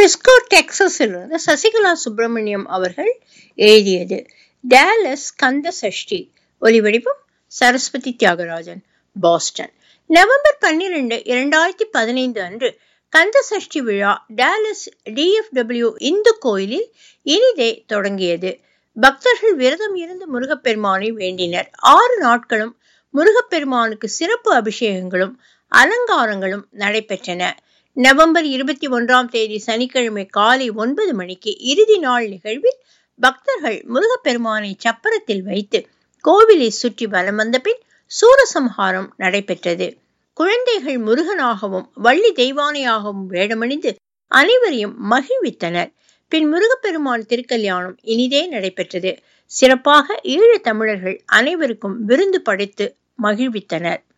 Brisco டெக்சஸிலிருந்து Sasikala Subramaniam அவர்கள் எழுதியது Dallas கந்த சஷ்டி ஒலிவடிவம் சரஸ்வதி தியாகராஜன் பாஸ்டன் நவம்பர் பன்னிரண்டு இரண்டாயிரத்தி பதினைந்து அன்று கந்த சஷ்டி விழா டேலஸ் டிஎஃப்டபிள்யூ இந்து கோயிலில் இனிதே தொடங்கியது பக்தர்கள் விரதம் இருந்து முருகப்பெருமானை வேண்டினர் ஆறு நாட்களும் முருகப்பெருமானுக்கு சிறப்பு அபிஷேகங்களும் அலங்காரங்களும் நடைபெற்றன நவம்பர் இருபத்தி ஒன்றாம் தேதி சனிக்கிழமை காலை ஒன்பது மணிக்கு இறுதி நாள் நிகழ்வில் பக்தர்கள் முருகப்பெருமானை சப்பரத்தில் வைத்து கோவிலை சுற்றி வலம் வந்த பின் சூரசம்ஹாரம் நடைபெற்றது குழந்தைகள் முருகனாகவும் வள்ளி தெய்வானையாகவும் வேடமணிந்து அனைவரையும் மகிழ்வித்தனர் பின் முருகப்பெருமான் திருக்கல்யாணம் இனிதே நடைபெற்றது சிறப்பாக ஈழ தமிழர்கள் அனைவருக்கும் விருந்து படைத்து மகிழ்வித்தனர்